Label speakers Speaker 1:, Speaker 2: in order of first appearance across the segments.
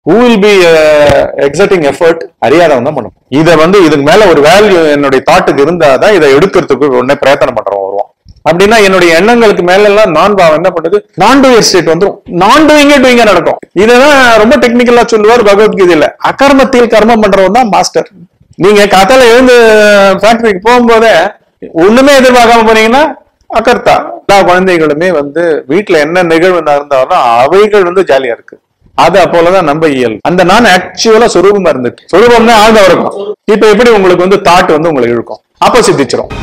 Speaker 1: who will be uh, exerting effort அறியாதவன் தான் பண்ணும் இதை வந்து இதுக்கு மேல ஒரு வேல்யூ என்னுடைய தாட்டுக்கு இருந்தாதான் இதை எடுக்கிறதுக்கு உடனே பிரயத்தனம் பண்றவன் வருவான் அப்படின்னா என்னுடைய எண்ணங்களுக்கு மேல எல்லாம் நான் பாவம் என்ன பண்ணுது நான் டூயர் ஸ்டேட் வந்துரும் நான் டூயிங்கே டூயிங்க நடக்கும் இததான் ரொம்ப டெக்னிக்கலா சொல்லுவார் பகவத்கீதையில அகர்மத்தில் கர்மம் பண்றவன் தான் மாஸ்டர் நீங்க காத்தால எழுந்து ஃபேக்டரிக்கு போகும்போதே ஒண்ணுமே எதிர்பார்க்காம போனீங்கன்னா அக்கர்த்தா எல்லா குழந்தைகளுமே வந்து வீட்டுல என்ன நிகழ்வு நடந்தாலும் அவைகள் வந்து ஜாலியா இருக்கு அது அப்போலதான் நம்ம இயல் அந்த நான் ஆக்சுவலா சொரூபமா இருந்துட்டு சொரூபம்னா ஆழ்ந்த இருக்கும் இப்ப எப்படி உங்களுக்கு வந்து தாட் வந்து உங்களுக்கு இழுக்கும் அப்ப சித்திச்சிரும்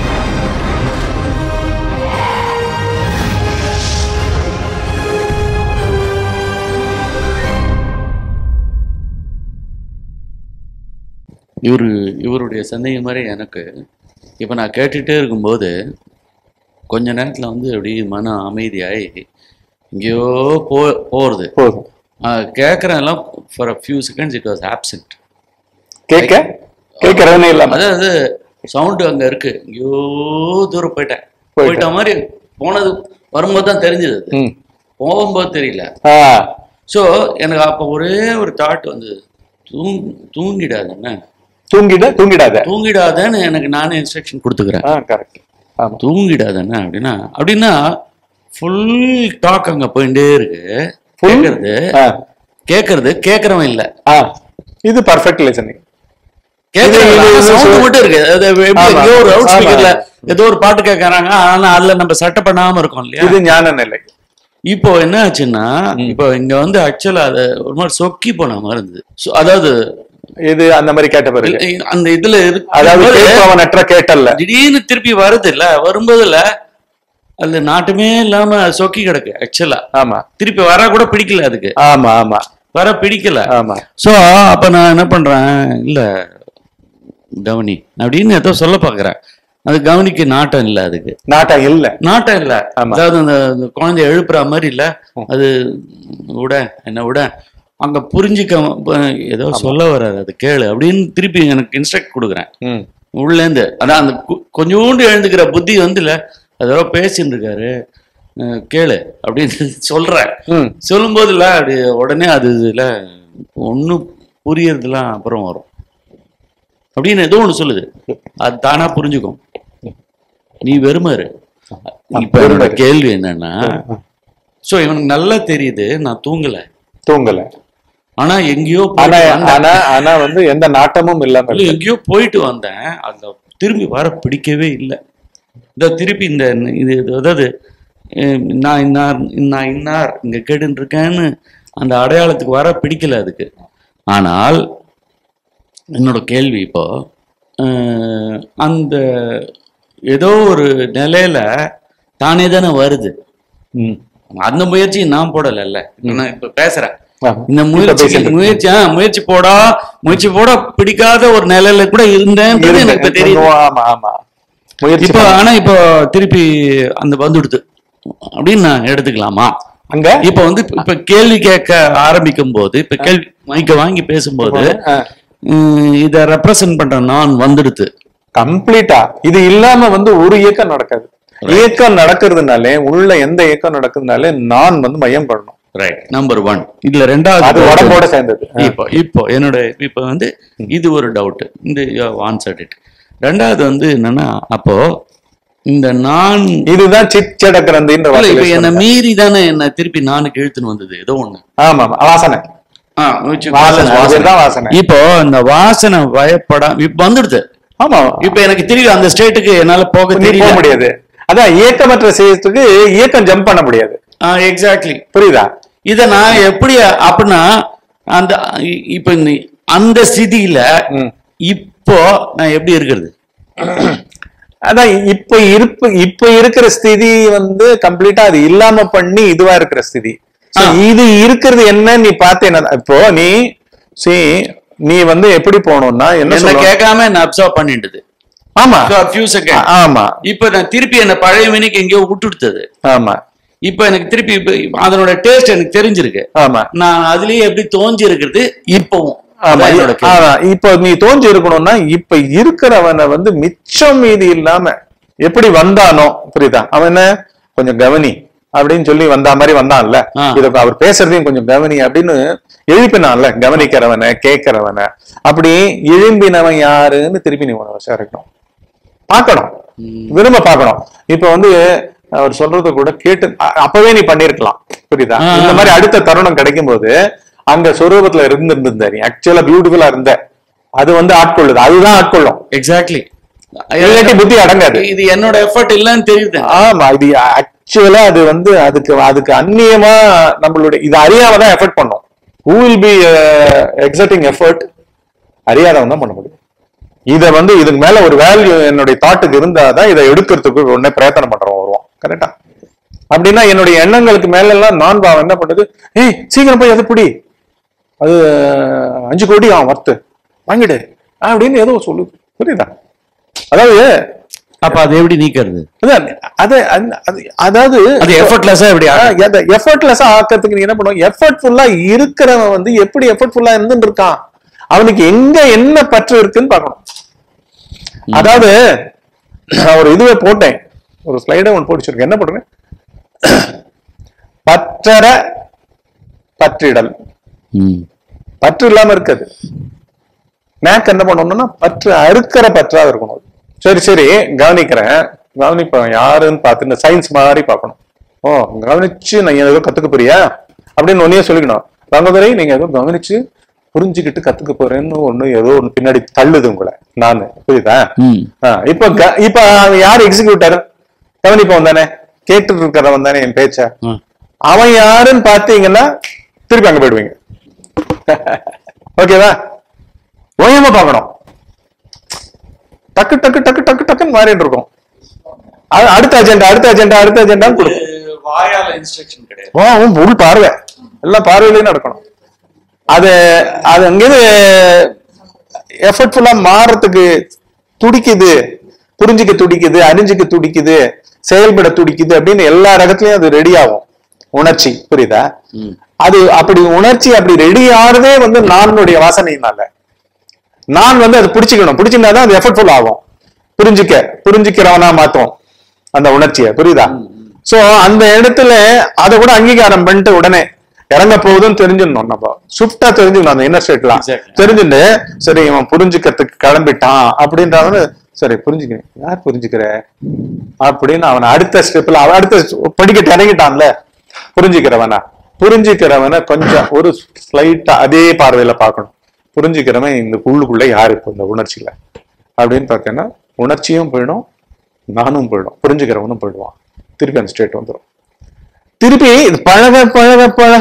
Speaker 2: இவரு இவருடைய சந்தேகம் மாதிரி எனக்கு இப்போ நான் கேட்டுட்டே இருக்கும்போது கொஞ்ச நேரத்தில் வந்து அப்படியே மன அமைதியாகி எங்கேயோ போ போகிறது
Speaker 1: போதும்
Speaker 2: கேட்குறேன் எல்லாம் for a few seconds it was absent
Speaker 1: கேட்க கேட்கறதுனே இல்லாம
Speaker 2: அதாவது சவுண்டு அங்கே இருக்கு எங்கேயோ தூரம் போயிட்டேன்
Speaker 1: போயிட்டேன்.
Speaker 2: போயிட்ட மாதிரி போனது வரும்போது தான் தெரிஞ்சது அது
Speaker 1: ம்.
Speaker 2: போகும்போது தெரியல
Speaker 1: ஆ,
Speaker 2: ஸோ எனக்கு அப்போ ஒரே ஒரு தாட் வந்து தூங் தூங்கிடாதண்ணே
Speaker 1: தூங்கிட தூங்கிடாத
Speaker 2: தூங்கிடாதன்னு எனக்கு நானே இன்ஸ்ட்ரக்ஷன் கொடுத்துக்கிறேன்
Speaker 1: ஆ கரெக்ட் ஆமா
Speaker 2: தூங்கிடாதண்ணே அப்படின்னா அப்படின்னா ஃபுல் டாக் அங்க போயிட்டே இருக்கு
Speaker 1: Full?
Speaker 2: கேட்கறது
Speaker 1: ஆ,
Speaker 2: கேட்கறது கேட்கறவன் இல்ல
Speaker 1: ஆ. இது பர்ஃபெக்ட் லிசனிங்
Speaker 2: கேட்கறவன்
Speaker 1: இது- இது
Speaker 2: சவுண்ட்
Speaker 1: சொ-
Speaker 2: மட்டும் இருக்கு அது எப்படி
Speaker 1: ஆமா.
Speaker 2: எங்கேயோ ஒரு அவுட்
Speaker 1: ஆமா.
Speaker 2: ஸ்பீக்கர்ல ஏதோ ஒரு பாட்டு கேட்கறாங்க ஆனா அதுல நம்ம சட்டை பண்ணாம இருக்கோம் இல்லையா
Speaker 1: இது ஞான நிலை
Speaker 2: இப்போ என்ன ஆச்சுன்னா இப்போ இங்க வந்து ஆக்சுவலா அது ஒரு மாதிரி சொக்கி போன மாதிரி இருந்தது So, அதாவது
Speaker 1: இது அந்த மாதிரி கேட்ட பிறகு
Speaker 2: இ- அந்த இதுல இருக்கு
Speaker 1: அதாவது கேட்பவன் அற்ற கேட்டல்ல
Speaker 2: திடீர்னு திருப்பி வருது இல்ல வரும்போதுல அது நாட்டுமே இல்லாம சொக்கி கிடக்கு ஆக்சுவலா
Speaker 1: ஆமா
Speaker 2: திருப்பி வர கூட பிடிக்கல அதுக்கு
Speaker 1: ஆமா ஆமா
Speaker 2: வர பிடிக்கல
Speaker 1: ஆமா
Speaker 2: சோ அப்ப நான் என்ன பண்றேன் இல்ல கவனி அப்படின்னு ஏதோ சொல்ல பாக்குறேன் அது கவனிக்க நாட்டம் இல்ல அதுக்கு
Speaker 1: நாட்டம் இல்ல
Speaker 2: நாட்டம் இல்ல
Speaker 1: ஆமா.
Speaker 2: அதாவது அந்த அந்த குழந்தைய எழுப்புற மாதிரி இல்ல அது விட என்ன விட அங்க புரிஞ்சுக்க ஏதோ சொல்ல வராது அது கேளு அப்படின்னு திருப்பி எனக்கு இன்ஸ்ட்ரக்ட் கொடுக்குறேன்
Speaker 1: ம்
Speaker 2: உள்ளேந்து அதான் அந்த கு- கொஞ்சோண்டு எழுந்துக்கிற புத்தி வந்து இல்ல அதோ பேசின்னு இருக்காரு அஹ் கேளு அப்படின்னு சொல்றேன்
Speaker 1: ம்
Speaker 2: சொல்லும்போதுல அப்படி உடனே அது இதுல ஒன்றும் புரியறதுலாம் அப்புறம் வரும் அப்படின்னு ஏதோ ஒண்ணு சொல்லுது அது தானா புரிஞ்சுக்கும் நீ வெறுமாரு இப்ப என்னோட
Speaker 1: வெறுமரு.
Speaker 2: கேள்வி என்னன்னா சோ இவனுக்கு நல்லா தெரியுது நான் தூங்கல
Speaker 1: தூங்கல
Speaker 2: ஆனா எங்கேயோ
Speaker 1: ஆனா
Speaker 2: போயிட்டு வந்தேன்.
Speaker 1: ஆனா ஆனா வந்து எந்த நாட்டமும் இல்லாம
Speaker 2: இல்ல,
Speaker 1: இருக்கு.
Speaker 2: எங்கேயோ போயிட்டு வந்தேன் அந்த திரும்பி வர பிடிக்கவே இல்லை இந்த திருப்பி இந்த இது இது அதாவது அஹ், நான் இன்னார் நான் இன்னார் இங்க கேட்டுட்டு இருக்கேன்னு அந்த அடையாளத்துக்கு வர பிடிக்கல அதுக்கு ஆனால் என்னோட கேள்வி இப்போ அஹ், அந்த ஏதோ ஒரு நிலையில தானே தானே வருது
Speaker 1: ம்.
Speaker 2: அந்த முயற்சி நான் போடலைல்ல நான் இப்ப பேசுறேன்
Speaker 1: ஆமா.
Speaker 2: இந்த
Speaker 1: இப்ப
Speaker 2: முயற்சி
Speaker 1: பேசிட்டு
Speaker 2: முயற்சி ஆ, முயற்சி போடா முயற்சி போட பிடிக்காத ஒரு நிலையில கூட இருந்தேன்றது எனக்கு இப்ப தெரியுது
Speaker 1: ஆமா ஆமா முயற்சி
Speaker 2: இப்போ
Speaker 1: பண்ணு.
Speaker 2: ஆனா இப்போ திருப்பி அந்த வந்துடுது அப்படின்னு நான் எடுத்துக்கலாமா
Speaker 1: அங்க
Speaker 2: இப்ப வந்து இப்ப கேள்வி கேட்க ஆரம்பிக்கும் போது இப்ப கேள்வி மைக்க வாங்கி பேசும்போது உம், இத ரெப்ரசன்ட் பண்ற நான் வந்துடுது
Speaker 1: கம்ப்ளீட்டா இது இல்லாம வந்து ஒரு இயக்கம் நடக்காது இயக்கம் நடக்கிறதுனாலே உள்ள எந்த இயக்கம் நடக்கிறதுனாலே நான் வந்து மையம் பண்ணணும்
Speaker 2: ரைட் நம்பர் ஒன் இதுல
Speaker 1: அது
Speaker 2: ரெண்டாவது
Speaker 1: உடம்போட சேர்ந்தது
Speaker 2: இப்போ இப்போ என்னோட இப்ப வந்து இது ஒரு டவுட் இந்த ஆன்சர்ட் இட் ரெண்டாவது வந்து என்னன்னா அப்போ இந்த நான்
Speaker 1: இதுதான் சிச்சட கிரந்தின்ற
Speaker 2: இல்ல, இப்ப
Speaker 1: வார்த்தையில
Speaker 2: என்ன
Speaker 1: சொல்றேன்.
Speaker 2: மீறி தானே என்ன திருப்பி நானுக்கு இழுத்துன்னு வந்தது ஏதோ ஒண்ணு
Speaker 1: ஆமா ஆமா வாசனை
Speaker 2: ஆ, முயற்சி-
Speaker 1: வாசனை
Speaker 2: வாசனை.
Speaker 1: அதுதான் வாசனை
Speaker 2: இப்போ இந்த வாசனை பயப்படா இப்ப வந்துடுது
Speaker 1: ஆமா
Speaker 2: இப்ப எனக்கு திருப்பி அந்த ஸ்டேட்டுக்கு என்னால போக
Speaker 1: நீ போக
Speaker 2: தெரியல
Speaker 1: முடியாது அதான் இயக்கமற்ற செய்யறதுக்கு இயக்கம் ஜம்ப் பண்ண முடியாது
Speaker 2: எக்ஸாக்ட்லி
Speaker 1: புரியுதா
Speaker 2: இத நான் எப்படி அப்படின்னா அந்த இ- இப்ப இந்த- அந்த ஸ்திதியில
Speaker 1: ம்.
Speaker 2: இப்போ நான் எப்படி இருக்கிறது
Speaker 1: அதான் இப்ப இருப்பு இப்ப இருக்கிற ஸ்திதி வந்து கம்ப்ளீட்டா அது இல்லாம பண்ணி இதுவா இருக்கிற ஸ்திதி So,
Speaker 2: ஆ.
Speaker 1: இது இருக்கிறது என்ன நீ பார்த்தேன்னா இப்போ நீ see நீ வந்து எப்படி போகணும்னா என்ன
Speaker 2: என்ன
Speaker 1: சொல்ல
Speaker 2: கேட்காம என்ன அப்சர்வ் பண்ணிடுது
Speaker 1: ஆமா
Speaker 2: ஃபியூ செகண்ட்
Speaker 1: ஆமா
Speaker 2: இப்ப நான் திருப்பி என்ன பழைய மினிக்கு எங்கேயோ விட்டுடுத்தது
Speaker 1: ஆமா
Speaker 2: இப்ப எனக்கு திருப்பி இப்ப அதனோட டேஸ்ட் எனக்கு தெரிஞ்சிருக்கு
Speaker 1: ஆமா
Speaker 2: நான் அதுலயே எப்படி தோஞ்சி இருக்கிறது இப்பவும்
Speaker 1: ஆமா
Speaker 2: அதான் என்னோட கேள்வி.
Speaker 1: ஆமா இப்போ நீ தோன்றி இருக்கணும்னா இப்ப இருக்கிறவனை வந்து மிச்சம் மீதி இல்லாம எப்படி வந்தானோ புரியுதா அவன் என்ன கொஞ்சம் கவனி அப்படின்னு சொல்லி வந்தா மாதிரி வந்தான்ல
Speaker 2: ஆ.
Speaker 1: இத அவர் பேசுறதையும் கொஞ்சம் கவனி அப்படின்னு எழுப்பினான்ல கவனிக்கிறவன கேட்கிறவன அப்படி எழும்பினவன் யாருன்னு திருப்பி நீ உணவு விசாரிக்கணும் பார்க்கணும் விரும்ப பார்க்கணும் இப்ப வந்து அவர் சொல்றத கூட கேட்டு அ- அப்பவே நீ பண்ணிருக்கலாம் புரியுதா
Speaker 2: ஆ.
Speaker 1: இந்த மாதிரி அடுத்த தருணம் கிடைக்கும் போது அங்க சொரூபத்துல இருந்திருந்த நீ ஆக்சுவலா பியூட்டிஃபுல்லா இருந்த அது வந்து ஆட்கொள்ளுது அதுதான் ஆட்கொள்ளும்
Speaker 2: எக்ஸாக்ட்லி
Speaker 1: இல்லாட்டி புத்தி அடங்காது
Speaker 2: இது என்னோட எஃபர்ட் இல்லைன்னு தெரியுது
Speaker 1: ஆமா இது ஆக்சுவலா அது வந்து அதுக்கு அதுக்கு அந்நியமா நம்மளுடைய இது அறியாம தான் எஃபர்ட் பண்ணும் who will be exerting effort அறியாதவன் தான் பண்ண முடியும் இத வந்து இதுக்கு மேல ஒரு வேல்யூ என்னுடைய தாட்டுக்கு இருந்தாதான் இதை எடுக்கிறதுக்கு உடனே பிரயத்தனம் பண்றவன் வருவான் கரெக்டா அப்படின்னா என்னுடைய எண்ணங்களுக்கு மேல எல்லாம் நான் பாவம் என்ன பண்ணுது ஏய் சீக்கிரம் போய் அது பிடி அது அஞ்சு கோடி ஆகும் வர்த்து வாங்கிடு அப்படின்னு ஏதோ சொல்லுது புரியுதா அதாவது
Speaker 2: அப்ப அது எப்படி நீக்கிறது
Speaker 1: அதான் அது அந்த- அது- அதாவது
Speaker 2: அது எஃபர்ட்லெஸ்ஸா எப்படி ஆ-
Speaker 1: எஃபர்ட்லெஸ்ஸா ஆக்கிறதுக்கு நீ என்ன பண்ணுவோம் எஃபர்ட்ஃபுல்லா இருக்கிறவன் வந்து எப்படி எஃபர்ட்ஃபுல்லா இருந்துட்டு இருக்கான் அவனுக்கு எங்க என்ன பற்று இருக்குன்னு பார்க்கணும் அதாவது நான் ஒரு இதுவே போட்டேன் ஒரு ஸ்லைடை ஒன்று போட்டுச்சிருக்கேன் என்ன போட்டிருக்கேன் பற்றற பற்றிடல்
Speaker 2: ம்.
Speaker 1: பற்று இல்லாம இருக்காது நேக்கு என்ன பண்ணணும்னா பற்று அறுக்கிற பற்றா இருக்கணும் சரி சரி கவனிக்கிறேன் கவனிப்பேன் யாருன்னு பார்த்து இந்த சயின்ஸ் மாதிரி பார்க்கணும் ஓ கவனிச்சு நான் ஏதோ கத்துக்க போறியா அப்படின்னு ஒன்னே சொல்லிக்கணும் ரங்கதுரை நீங்க ஏதோ கவனிச்சு புரிஞ்சுக்கிட்டு கத்துக்க போறேன்னு ஒண்ணு ஏதோ ஒண்ணு பின்னாடி தள்ளுது உங்களை நானு புரியுதா
Speaker 2: ம்.
Speaker 1: ஆ, இப்ப க- இப்ப அவன் யார் எக்ஸிக்யூட்டர் கவனிப்பவன் தானே கேட்டு இருக்கிறவன் தானே என் பேச்ச
Speaker 2: ஆ.
Speaker 1: அவன் யாருன்னு பார்த்தீங்கன்னா திருப்பி அங்க போயிடுவீங்க ஓகேவா ஓயமா பார்க்கணும் டக்கு டக்கு டக்கு டக்கு டக்குன்னு மாறிட்டு இருக்கும் அ- அடுத்த அஜெண்டா அடுத்த அஜெண்டா அடுத்த அஜெண்டா கொடுக்கும்
Speaker 2: வாயால இன்ஸ்ட்ரக்ஷன் கிடையாது
Speaker 1: ஓ உன் உள் பார்வை எல்லாம் பார்வையிலையும் நடக்கணும் அது அது அங்கேருந்து எஃபர்ட்ஃபுல்லா மாறத்துக்கு துடிக்குது புரிஞ்சுக்க துடிக்குது அறிஞ்சுக்க துடிக்குது செயல்பட துடிக்குது அப்படின்னு எல்லா இடத்துலயும் அது ரெடி ஆகும் உணர்ச்சி புரியுதா
Speaker 2: ம்.
Speaker 1: அது அப்படி உணர்ச்சி அப்படி ரெடி ஆறதே வந்து நானுடைய வாசனையினால நான் வந்து அது பிடிச்சிக்கணும் பிடிச்சிருந்தா தான் அது எஃபர்ட்ஃபுல் ஆகும் புரிஞ்சுக்க புரிஞ்சுக்கிறவனா மாத்தும் அந்த உணர்ச்சியை புரியுதா சோ அந்த இடத்துல அதை கூட அங்கீகாரம் பண்ணிட்டு உடனே இறங்க போகுதுன்னு தெரிஞ்சிடணும் நம்ம சுப்டா தெரிஞ்சுக்கணும் அந்த இன்னர் ஸ்டேட்லாம்
Speaker 2: Exactly.
Speaker 1: தெரிஞ்சுட்டு சரி இவன் புரிஞ்சுக்கிறதுக்கு கிளம்பிட்டான் அப்படின்றவனு சரி புரிஞ்சுக்கிறேன் யார் புரிஞ்சுக்கிற அப்படின்னு அவன் அடுத்த ஸ்டெப்ல அவன் அடுத்த படிக்கட்டு இறங்கிட்டான்ல புரிஞ்சுக்கிறவனா புரிஞ்சுக்கிறவனை கொஞ்சம் ஒரு ஸ்லைட்டா அதே பார்வையில பார்க்கணும் புரிஞ்சுக்கிறவன் இந்த உள்ளுக்குள்ள யாரு இப்போ இந்த உணர்ச்சியில அப்படின்னு பார்த்தீங்கன்னா உணர்ச்சியும் போயிடும் நானும் போயிடும் புரிஞ்சுக்கிறவனும் போயிடுவான் திருப்பி அந்த ஸ்டேட் வந்துடும் திருப்பி இது பழக பழக பழக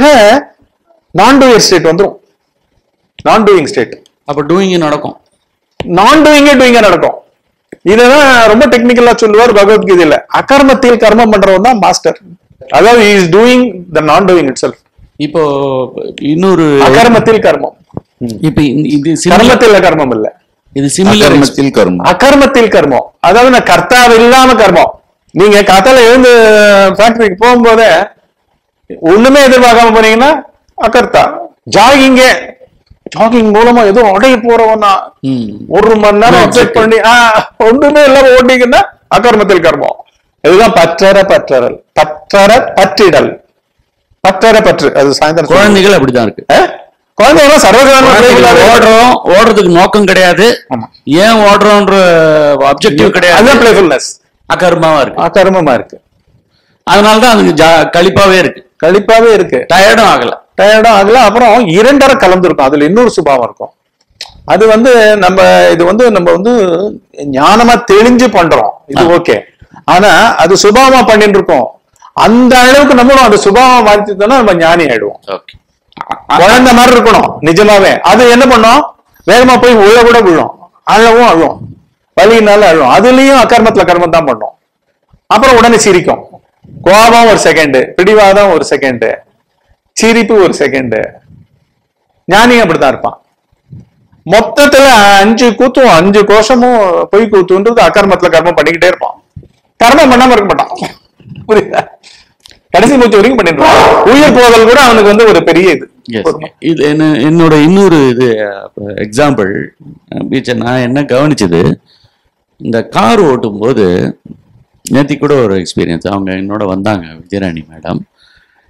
Speaker 1: நான் டூயர் ஸ்டேட் வந்துடும் நான் டூயிங் ஸ்டேட்
Speaker 2: அப்ப டூயிங் நடக்கும்
Speaker 1: நான் டூயிங்கே டூயிங்கா நடக்கும் இததான் ரொம்ப டெக்னிக்கலா சொல்லுவார் பகவத்கீதையில அகர்மத்தில் கர்மம் பண்றவன் தான் மாஸ்டர் அதாவது இஸ் டூயிங் த நான் டூயிங் இட் செல்ஃப்
Speaker 2: இப்போ இன்னொரு
Speaker 1: அகர்மத்தில் கர்மம்
Speaker 2: இப்ப இந்த- இது similar-
Speaker 1: கர்மத்தில் கர்மம் இல்ல
Speaker 2: இது சிமிலர்
Speaker 3: அகர்மத்தில் கர்மம்
Speaker 1: அகர்மத்தில் கர்மம் அதாவது நான் கர்த்தாവ് இல்லாம கர்மம் நீங்க காத்தால எழுந்து ஃபேக்டரிக்கு போகும்போதே ஒண்ணுமே எதிர்பார்க்காம போனீங்கன்னா அகர்த்தா ஜாகிங்க ஜாகிங் மூலமா ஏதோ அடைய போறவனா ஒரு மணி நேரம் அப்செட் பண்ணி ஆஹ், ஒண்ணுமே இல்லாம ஓட்டிங்கன்னா அகர்மத்தில் கர்மம் இதுதான் பற்றற பற்றறல் பற்றற பற்றிடல் பற்றற பற்று அது சாயந்தரம் சொல்லுவோம்.
Speaker 2: குழந்தைகள் அப்படிதான் இருக்கு
Speaker 1: அஹ்? குழந்தைகள் சர்வசாதாரண
Speaker 2: குழந்தைகள் ஓடுறோம் ஓடுறதுக்கு நோக்கம் கிடையாது
Speaker 1: ஆமா.
Speaker 2: ஏன் ஓடுறோன்ற அப்ஜெக்டிவ் கிடையாது
Speaker 1: அதுதான் பிளேஃபுல்னஸ்
Speaker 2: அகர்மாவா இருக்கு
Speaker 1: அகர்மமா இருக்கு
Speaker 2: அதனாலதான் அதுக்கு ஜா- கழிப்பாவே இருக்கு
Speaker 1: கழிப்பாவே இருக்கு
Speaker 2: டயர்டும் ஆகல
Speaker 1: டயர்டும் ஆகல அப்புறம் இரண்டரை கலந்துருக்கும் அதுல இன்னொரு சுபாவம் இருக்கும் அது வந்து நம்ம இது வந்து நம்ம வந்து ஞானமா தெளிஞ்சு பண்றோம் இது ஓகே ஆனா அது சுபாவமா பண்ணிட்டு இருக்கோம் அந்த அளவுக்கு நம்மளும் அது சுபாவமா மாத்திட்டோம்னா நம்ம ஞானி ஆயிடுவோம்
Speaker 2: ஓகே
Speaker 1: குழந்தை மாதிரி இருக்கணும் நிஜமாவே அது என்ன பண்ணும் வேகமா போய் உள்ள கூட விழும் அழவும் அழும் வலியினால அழும் அதுலயும் அக்கர்மத்துல கர்மம் தான் பண்ணும் அப்புறம் உடனே சிரிக்கும் கோபம் ஒரு செகண்ட் பிடிவாதம் ஒரு செகண்ட் சிரிப்பு ஒரு செகண்ட் ஞானியும் அப்படித்தான் இருப்பான் மொத்தத்துல அஞ்சு கூத்தும் அஞ்சு கோஷமும் பொய் கூத்துன்றது அக்கர்மத்துல கர்மம் பண்ணிக்கிட்டே இருப்பான் கர்மம் பண்ணாம இருக்க மாட்டான் புரியுதா கடைசி மூச்சு வரைக்கும் பண்ணிட்டு இருப்பான் உயிர் போதல் கூட அவனுக்கு வந்து ஒரு பெரிய இது
Speaker 2: Yes. இது என்ன என்னோட இன்னொரு இது எக்ஸாம்பிள் பீச்சை நான் என்ன கவனிச்சது இந்த கார் ஓட்டும் போது நேத்தி கூட ஒரு எக்ஸ்பீரியன்ஸ் அவங்க என்னோட வந்தாங்க விஜயராணி மேடம்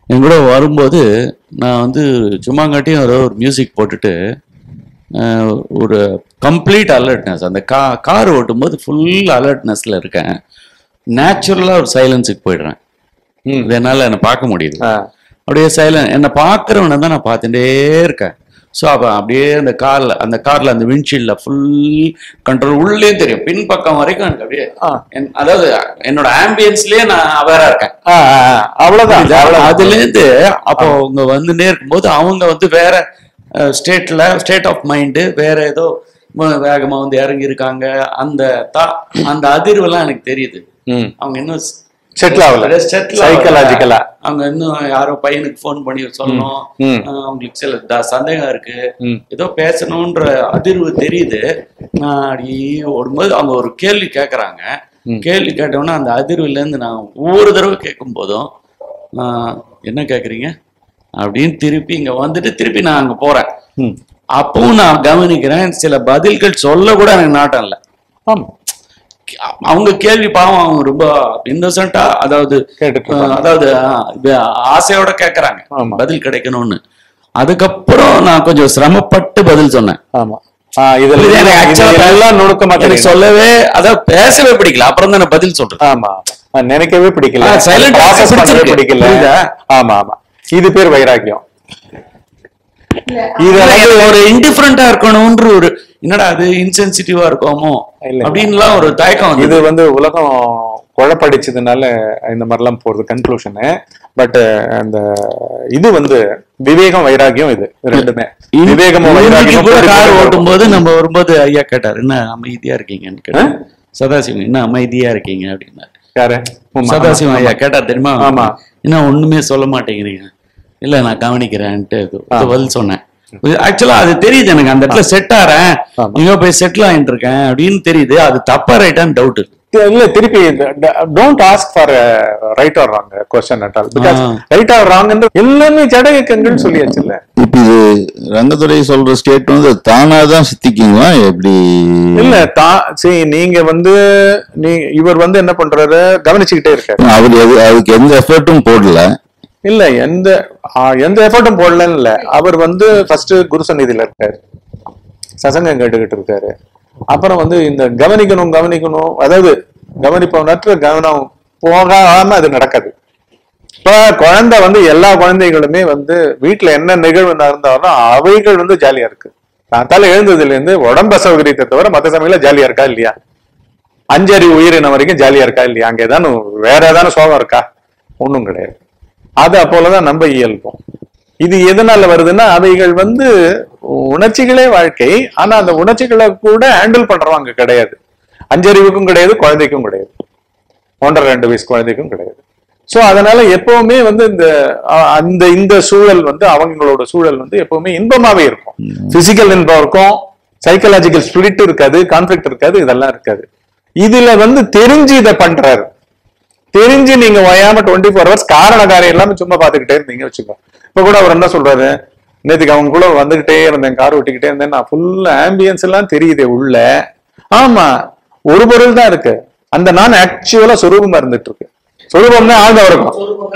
Speaker 2: என் கூட வரும்போது நான் வந்து சும்மாங்காட்டியும் ஏதோ ஒரு மியூசிக் போட்டுட்டு அஹ், ஒரு கம்ப்ளீட் அலர்ட்னஸ் அந்த கா கார் ஓட்டும்போது ஃபுல் அலர்ட்னஸ்ல இருக்கேன் நேச்சுரலாக ஒரு சைலன்ஸுக்கு போயிடுறேன்
Speaker 1: ம்.
Speaker 2: இது என்னால் என்னை பார்க்க முடியுது
Speaker 1: ஆ.
Speaker 2: அப்படியே சைலண்ட் என்னை பார்க்குறவனை தான் நான் பார்த்துட்டே இருக்கேன் ஸோ அப்போ அப்படியே அந்த காரில் அந்த காரில் அந்த விண்ட்ஷீல்டில் ஃபுல் கண்ட்ரோல் உள்ளே தெரியும் பின்பக்கம் வரைக்கும் எனக்கு அப்படியே
Speaker 1: ஆ.
Speaker 2: என்- அதாவது என்னோட ஆம்பியன்ஸ்லயே நான் அவேரா இருக்கேன்
Speaker 1: ஆ, ஆ, ஆ. அவ்வளவுதான் அவ்வளவுதான்.
Speaker 2: அதுல இருந்து அப்போ அவங்க வந்துட்டே இருக்கும்போது அவங்க வந்து வேற ஸ்டேட்ல ஸ்டேட் ஆஃப் மைண்டு வேற ஏதோ ம- வேகமா வந்து இறங்கி இருக்காங்க அந்த தா- அந்த அதிர்வெல்லாம் எனக்கு தெரியுது
Speaker 1: ம்.
Speaker 2: அவங்க இன்னும்
Speaker 1: Settle ஆகல.
Speaker 2: செட்டில்
Speaker 1: Psychological ஆ.
Speaker 2: அவங்க இன்னும் யாரோ பையனுக்கு ஃபோன் பண்ணி சொல்லணும்
Speaker 1: ம்.
Speaker 2: அஹ் அவங்களுக்கு சில த- சந்தேகம் இருக்கு
Speaker 1: ம்.
Speaker 2: ஏதோ பேசணுன்ற அதிர்வு தெரியுது நான் அப்படியே ஓடும்போது அவங்க ஒரு கேள்வி கேட்குறாங்க
Speaker 1: ம்.
Speaker 2: கேள்வி கேட்டோன்னா அந்த அதிர்வுல இருந்து நான் ஒவ்வொரு தடவை கேட்கும் போதும் ஆஹ், என்ன கேட்குறீங்க அப்படின்னு திருப்பி இங்க வந்துட்டு திருப்பி நான் அங்க போறேன்
Speaker 1: ம்.
Speaker 2: அப்பவும் நான் கவனிக்கிறேன் சில பதில்கள் சொல்ல கூட எனக்கு நாட்டம் இல்லை
Speaker 1: ஆமா
Speaker 2: அவங்க கேள்வி பாவம் அவங்க ரொம்ப இன்னசென்ட்டா அதாவது
Speaker 1: கேட்டுட்டு
Speaker 2: அஹ், அதாவது அஹ், இது ஆசையோட கேட்கறாங்க
Speaker 1: ஆமா.
Speaker 2: பதில் கிடைக்கணும்னு அதுக்கப்புறம் நான் கொஞ்சம் சிரமப்பட்டு பதில் சொன்னேன்
Speaker 1: ஆமா ஆ, இதுல
Speaker 2: இது எனக்கு actual ஆ
Speaker 1: எல்லாம் நுணுக்கமா
Speaker 2: எனக்கு
Speaker 1: தெரியும்
Speaker 2: சொல்லவே அதாவது பேசவே பிடிக்கல அப்புறம் தான் நான் பதில் சொல்றேன்
Speaker 1: ஆமா ஆ, நினைக்கவே பிடிக்கல
Speaker 2: ஆ, silent ஆ
Speaker 1: ப்ராசஸ் பண்ணவே
Speaker 2: பிடிச்சிருக்கு.
Speaker 1: பிடிக்கல
Speaker 2: புரியுதா?
Speaker 1: ஆமா ஆமா இது பேர் வைராக்கியம் இது
Speaker 2: இல்ல, எனக்கு ஒரு இன்டிஃபரண்டா இருக்கணும்ன்ற ஒரு என்னடா அது இன்சென்சிட்டிவா இருக்கோமோ
Speaker 1: இல்ல.
Speaker 2: அப்படின்லாம் ஒரு தயக்கம் வந்து
Speaker 1: இது வந்து உலகம் குழப்படிச்சதுனால இந்த மாதிரிலாம் போறது கன்க்ளூஷனு பட் அந்த இது வந்து விவேகம் வைராக்கியம் இது ரெண்டுமே விவேகமும்
Speaker 2: இன்னைக்கு
Speaker 1: வைராக்கியமும்
Speaker 2: கூட
Speaker 1: கூடி
Speaker 2: கார்
Speaker 1: கூடி
Speaker 2: ஓட்டும் போது நம்ம வரும்போது ஐயா கேட்டார் என்ன அமைதியா இருக்கீங்கன்னு கேட்டார் சதாசிவம் என்ன அமைதியா இருக்கீங்க அப்படின்னாரு
Speaker 1: யாரு உமா.
Speaker 2: சதாசிவம் ஐயா கேட்டார் தெரியுமா
Speaker 1: ஆமா.
Speaker 2: என்ன ஒண்ணுமே சொல்ல மாட்டேங்கிறீங்க இல்ல நான் கவனிக்கிறேன்ட்டு இது- இது பதில் சொன்னேன் ஆக்சுவலா அது தெரியுது எனக்கு அந்த இடத்துல செட் ஆறேன்
Speaker 1: ஆமா.
Speaker 2: இங்க போய் செட்டில் ஆயிட்டு இருக்கேன் அப்படின்னு தெரியுது அது தப்பா ரைட்டான்னு டவுட்
Speaker 1: இல்ல திருப்பி don't ask for right or wrong question at all because
Speaker 2: ah.
Speaker 1: Right or wrong எல்லாமே ஜட இயக்கங்கள் சொல்லியாச்சுல்ல
Speaker 3: இப்ப இது ரங்கத்துறை சொல்ற ஸ்டேட் வந்து தானா தான் சித்திக்குங்களா எப்படி
Speaker 1: இல்ல தா சரி நீங்க வந்து நீ இவர் வந்து என்ன பண்றாரு கவனிச்சுக்கிட்டே இருக்காரு
Speaker 3: அவர் எது- அதுக்கு எந்த எஃபர்ட்டும் போடல
Speaker 1: இல்ல எந்த ஆ, எந்த எஃபர்ட்டும் போடலன்னு இல்ல அவர் வந்து ஃபர்ஸ்ட் குரு சந்நிதியில இருக்காரு சசங்கம் கேட்டுக்கிட்டு இருக்காரு அப்புறம் வந்து இந்த கவனிக்கணும் கவனிக்கணும் அதாவது கவனிப்பவனற்ற கவனம் போகாம அது நடக்காது இப்ப குழந்தை வந்து எல்லா குழந்தைகளுமே வந்து வீட்டுல என்ன நிகழ்வு நடந்தாலும் அவைகள் வந்து ஜாலியா இருக்கு காத்தால எழுந்ததுல இருந்து உடம்ப சௌகரியத்தை தவிர மத்த சமயங்கள ஜாலியா இருக்கா இல்லையா அஞ்சறிவு உயிரினம் வரைக்கும் ஜாலியா இருக்கா இல்லையா அங்க ஏதானு வேற ஏதானு சோகம் இருக்கா ஒண்ணும் கிடையாது அது அப்போலதான் நம்ம இயல்போம் இது எதனால வருதுன்னா அவைகள் வந்து உணர்ச்சிகளே வாழ்க்கை ஆனா அந்த உணர்ச்சிகளை கூட ஹேண்டில் பண்றவங்க கிடையாது அஞ்சறிவுக்கும் கிடையாது குழந்தைக்கும் கிடையாது ஒன்றரை ரெண்டு வயசு குழந்தைக்கும் கிடையாது சோ அதனால எப்பவுமே வந்து இந்த அ- அந்த இந்த சூழல் வந்து அவங்களோட சூழல் வந்து எப்பவுமே இன்பமாவே இருக்கும் பிசிக்கல் இன்பம் இருக்கும் சைக்கலாஜிக்கல் ஸ்பிரிட் இருக்காது கான்ஃபிளிக்ட் இருக்காது இதெல்லாம் இருக்காது இதுல வந்து தெரிஞ்சு இதை பண்றாரு தெரிஞ்சு நீங்க ஓயாம டுவெண்ட்டி ஃபோர் ஹவர்ஸ் காரண காரியம் இல்லாம சும்மா பாத்துக்கிட்டே இருந்தீங்க வச்சுக்கோ இப்ப கூட அவர் என்ன சொல்றாரு நேத்துக்கு அவங்க கூட வந்துகிட்டே இருந்தேன் கார் ஓட்டிக்கிட்டே இருந்தேன் நான் ஃபுல் ஆம்பியன்ஸ் எல்லாம் தெரியுதே உள்ள ஆமா ஒரு பொருள் தான் இருக்கு அந்த நான் ஆக்சுவலா சொரூபமா இருந்துட்டு இருக்கு சொரூபம் தான் ஆழ்ந்த வரைக்கும்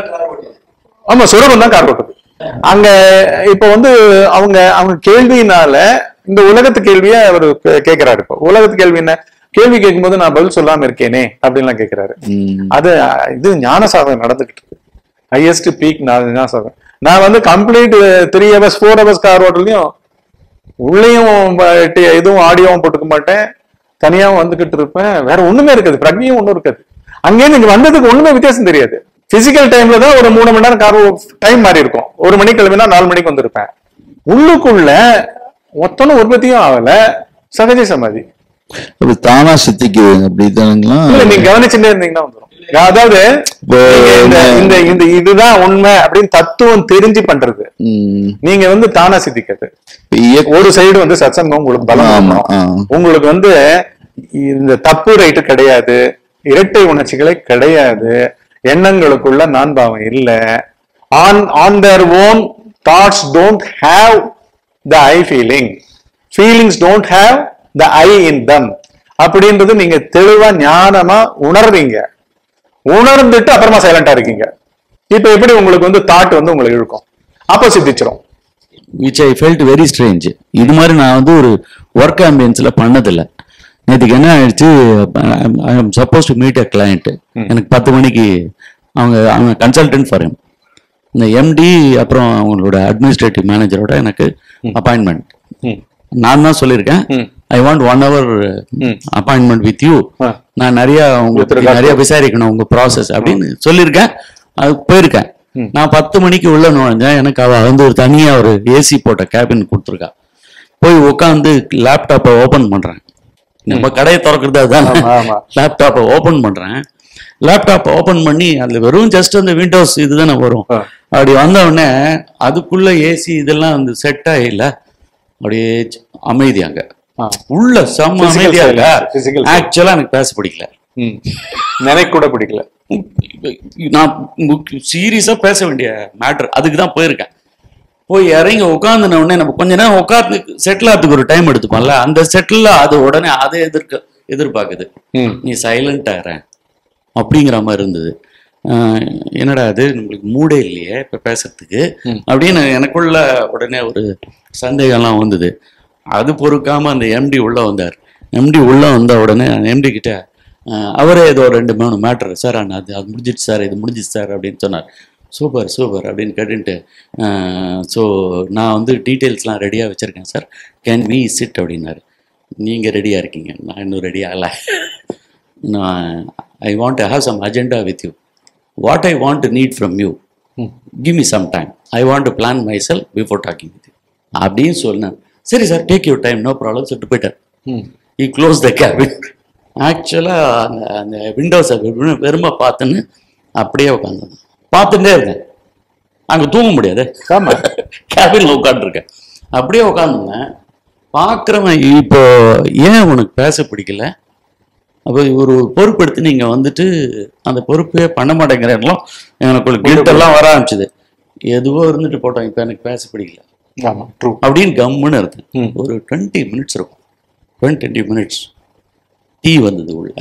Speaker 1: ஆமா சொரூபம் தான் கார் ஓட்டுது அங்க இப்ப வந்து அவங்க அவங்க கேள்வியினால இந்த உலகத்து கேள்விய அவர் கேட்கிறாரு இப்போ உலகத்து கேள்வி என்ன கேள்வி கேட்கும்போது நான் பதில் சொல்லாம இருக்கேனே அப்படின்லாம் கேட்கிறாரு
Speaker 3: ம்.
Speaker 1: அது இது ஞான சாதகம் நடந்துகிட்டு இருக்கு ஹையஸ்ட் பீக் ஞான சாதகம் நான் வந்து complete three hours four hours car ஓட்டலையும் உள்ளேயும் ப- டி- இதுவும் ஆடியோவும் போட்டுக்க மாட்டேன் தனியாவும் வந்துகிட்டு இருப்பேன் வேற ஒண்ணுமே இருக்காது பிரக்னியும் ஒண்ணும் இருக்காது அங்கேருந்து இங்க வந்ததுக்கு ஒண்ணுமே வித்தியாசம் தெரியாது பிசிக்கல் டைம்ல தான் ஒரு மூணு மணி நேரம் கார் டைம் மாறி இருக்கும் ஒரு மணிக்கு கிளம்பினா நாலு மணிக்கு வந்திருப்பேன் உள்ளுக்குள்ள மொத்தம் உற்பத்தியும் ஆகல சகஜ சமாதி
Speaker 3: அப்படி தானா சித்திக்குது அப்படி தானுங்களா
Speaker 1: இல்ல நீங்க கவனிச்சுட்டே இருந்தீங்கன்னா வந்துரும் அதாவது
Speaker 3: இப்போ
Speaker 1: நீங்க இந்த இந்த இந்த இதுதான் உண்மை அப்படின்னு தத்துவம் தெரிஞ்சு பண்றது
Speaker 3: ம்.
Speaker 1: நீங்க வந்து தானா சித்திக்கிறது
Speaker 3: இப்ப இயக்க-
Speaker 1: ஒரு சைடு வந்து சத்சங்கம் உங்களுக்கு பலம்
Speaker 3: ஆமா,
Speaker 1: கொடுக்கணும்.
Speaker 3: ஆ.
Speaker 1: உங்களுக்கு வந்து இந்த தப்பு ரைட்டு கிடையாது இரட்டை உணர்ச்சிகளே கிடையாது எண்ணங்களுக்குள்ள நான் பாவம் இல்ல on on their own thoughts don't have the I feeling feelings don't have the I in them அப்படின்றது நீங்க தெளிவா ஞானமா உணர்றீங்க உணர்ந்துட்டு அப்புறமா சைலண்டா இருக்கீங்க இப்ப எப்படி உங்களுக்கு வந்து தாட் வந்து உங்களுக்கு இழுக்கும் ஆப்போசிட் திச்சிரும்
Speaker 2: which I felt very strange இது மாதிரி நான் வந்து ஒரு ஒர்க் ஆம்பியன்ஸில் பண்ணதில்லை நேற்றுக்கு என்ன ஆயிடுச்சு I am supposed to meet a client எனக்கு பத்து மணிக்கு அவங்க அவங்க கன்சல்டன்ட் ஃபார் எம் இந்த எம்டி அப்புறம் அவங்களோட அட்மினிஸ்ட்ரேட்டிவ் மேனேஜரோட எனக்கு அப்பாயின்மெண்ட்
Speaker 1: ம்.
Speaker 2: நான் தான் சொல்லியிருக்கேன்
Speaker 1: hmm.
Speaker 2: I want one hour
Speaker 1: hmm.
Speaker 2: Appointment with you
Speaker 1: ah.
Speaker 2: நான் நிறைய உங்களுக்கு
Speaker 1: regard
Speaker 2: நிறைய விசாரிக்கணும் உங்க ப்ராசஸ் அப்படின்னு சொல்லியிருக்கேன் அது போயிருக்கேன் நான் பத்து மணிக்கு உள்ள நுழைஞ்சேன் எனக்கு அவ வந்து ஒரு தனியா ஒரு ஏசி போட்ட கேபின் கொடுத்துருக்கா போய் உட்காந்து லேப்டாப்பை ஓபன் பண்றேன் நம்ம கடையை திறக்கிறது அதுதான்
Speaker 1: ஆமா, ஆமா.
Speaker 2: லேப்டாப்பை ஓபன் பண்றேன் லேப்டாப் ஓபன் பண்ணி அதுல வெறும் ஜஸ்ட் அந்த விண்டோஸ் இதுதானே வரும்
Speaker 1: ஆ.
Speaker 2: அப்படி வந்த உடனே அதுக்குள்ள ஏசி இதெல்லாம் வந்து செட் ஆகல அப்படியே ச்ச- அமைதி அங்க
Speaker 1: ஆ.
Speaker 2: உள்ள செம்ம
Speaker 1: Physical
Speaker 2: அமைதியா
Speaker 1: silence,
Speaker 2: இருக்கா
Speaker 1: physical
Speaker 2: ஆக்சுவலா எனக்கு பேச பிடிக்கல
Speaker 1: ம். நினைக்க கூட பிடிக்கல
Speaker 2: நான் சீரியஸா பேச வேண்டிய மேட்டர் அதுக்கு தான் போயிருக்கேன் போய் இறங்கி உட்காந்துன உடனே நம்ம கொஞ்ச நேரம் உட்காந்து செட்டில் ஆகிறதுக்கு ஒரு டைம் எடுத்துப்போம்ல அந்த செட்டில் அது உடனே அதை எதிர்க்க எதிர்பார்க்குது
Speaker 1: ம்.
Speaker 2: நீ சைலண்ட் ஆகிற அப்படிங்கிற மாதிரி இருந்தது ஆஹ் என்னடா அது நம்மளுக்கு மூடே இல்லையே இப்போ பேசுறதுக்கு அப்படின்னு எனக்குள்ள உடனே ஒரு சந்தேகம்லாம் வந்தது அது பொறுக்காம அந்த எம்டி உள்ள வந்தார் எம்டி உள்ள வந்த உடனே எம்டி கிட்ட ஆஹ் அவரே ஏதோ ரெண்டு மூணு மேட்ரு சார் நான் அது அது முடிஞ்சிச்சு சார் இது முடிஞ்சிச்சு சார் அப்படின்னு சொன்னார் சூப்பர் சூப்பர் அப்படின்னு கேட்டுட்டு ஸோ நான் வந்து டீட்டெயில்ஸ்லாம் ரெடியாக வச்சுருக்கேன் சார் கேன் வி சிட் அப்படின்னாரு நீங்கள் ரெடியாக இருக்கீங்க நான் இன்னும் ரெடி ஆகலை நான் I want to have some agenda with you what I want to need from you give me some time I want to plan my self before talking with you அப்படின்னு சொன்னேன் சரி sir take you time no problem சொல்லிட்டு போயிட்டார்
Speaker 1: ம்.
Speaker 2: ஈ close the cabin ஆக்சுவலாக அந்த அந்த விண்டோஸை வெறுமை பார்த்துன்னு அப்படியே உட்காந்து பார்த்துட்டே இருந்தேன் அங்கே தூங்க முடியாது
Speaker 1: ஆமா
Speaker 2: கேபினில் உட்காந்துருக்கேன் அப்படியே உட்காந்துருந்தேன் பார்க்குறவன் இப்போ ஏன் உனக்கு பேச பிடிக்கல அப்போ ஒரு பொறுப்பெடுத்து நீங்கள் வந்துட்டு அந்த பொறுப்பே பண்ண மாட்டேங்கிறலாம் எனக்கு கில்ட் எல்லாம் வர ஆரம்பிச்சுது எதுவோ இருந்துட்டு போட்டோம் இப்போ எனக்கு பேச பிடிக்கல
Speaker 1: ஆமா ட்ரூ
Speaker 2: அப்படின்னு கம்முன்னு இருந்தேன்
Speaker 1: ம்.
Speaker 2: ஒரு டுவெண்ட்டி மினிட்ஸ் இருக்கும் டுவெண்ட்டி மினிட்ஸ் டீ வந்தது உள்ள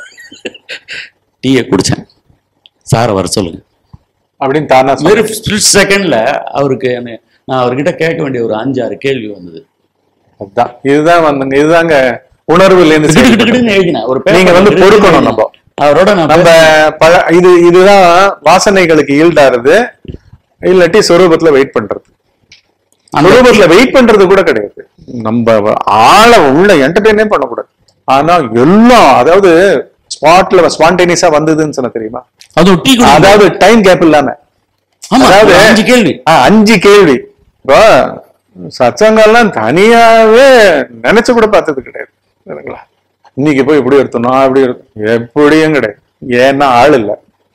Speaker 2: டீயை குடித்தேன் சாரை வர சொல்லுங்க
Speaker 1: அப்படின்னு தானா சொல்~
Speaker 2: வெறும் ஸ்பிளிட் செகண்ட்ல அவருக்கு என்ன நான் அவர்கிட்ட கேட்க வேண்டிய ஒரு அஞ்சாறு கேள்வி வந்தது
Speaker 1: அதுதான் இதுதான் வந்துங்க இதுதாங்க உணர்வுல இருந்து
Speaker 2: கிடு கிடு
Speaker 1: செயல்படுறது.
Speaker 2: கிடுன்னு எழுதினேன் ஒரு paper
Speaker 1: நீங்க வந்து
Speaker 2: கிடு கிடுன்னு
Speaker 1: பொறுக்கணும்
Speaker 2: எழுதினேன்.
Speaker 1: நம்ம.
Speaker 2: அவரோட நான்
Speaker 1: நம்ம பழ இது இதுதான் வாசனைகளுக்கு ஈல்டாருது இல்லாட்டி சொரூபத்துல வெயிட் பண்றது
Speaker 2: அந்த
Speaker 1: சொரூபத்துல வெயிட் பண்றது கூட கிடையாது நம்ம ஆள உள்ள என்டர்டெயினே பண்ணக்கூடாது ஆனா எல்லாம் அதாவது ஸ்பாட்ல ஸ்பான்டேனியஸா வந்ததுன்னு சொன்ன தெரியுமா
Speaker 2: அதுவும் டீ குடி
Speaker 1: அதாவது டைம் கேப் இல்லாம
Speaker 2: ஆமா
Speaker 1: அதாவது
Speaker 2: ஒரு அஞ்சு கேள்வி
Speaker 1: ஆ, அஞ்சு கேள்வி இப்போ சத்சங்கம்லாம் தனியாவே நினைச்சு கூட பார்த்தது கிடையாது சரிங்களா இன்னைக்கு போய் இப்படி எடுத்தணும் அப்படி எடுத்தணும் எப்படியும் கிடையாது ஏன்னா ஆள் இல்ல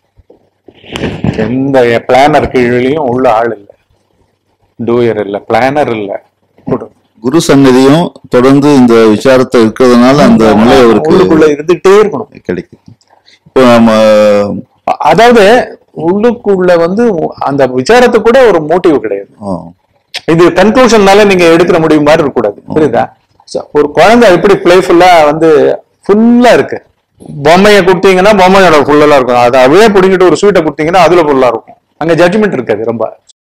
Speaker 1: எந்த பிளானர் கீழிலையும் உள்ள ஆள் இல்ல டூயர் இல்ல பிளானர் இல்ல கொடு.
Speaker 3: குரு சன்னதியும் தொடர்ந்து இந்த விசாரத்தை இருக்கிறதுனால அந்த நிலை அவருக்கு
Speaker 1: உள்ளுக்குள்ள இருந்துகிட்டே இருக்கணும்
Speaker 3: கிடைக்கும் இப்போ நம்ம
Speaker 1: அ- அதாவது உள்ளுக்குள்ள வந்து அந்த விசாரத்துக்கு கூட ஒரு மோட்டிவ் கிடையாது
Speaker 3: ஆ,
Speaker 1: இது கன்க்ளூஷன்னால நீங்க எடுக்கிற முடிவு மாதிரி இருக்கக்கூடாது புரியுதா So, ஒரு குழந்தை எப்படி பிளேஃபுல்லா வந்து ஃபுல்லா இருக்கு பொம்மையை கொடுத்தீங்கன்னா பொம்மையோட ஃபுல்லா இருக்கும் அதை அப்படியே பிடிங்கிட்டு ஒரு ஸ்வீட்டை கொடுத்தீங்கன்னா அதுல ஃபுல்லா இருக்கும் அங்க ஜட்ஜ்மெண்ட் இருக்காது ரொம்ப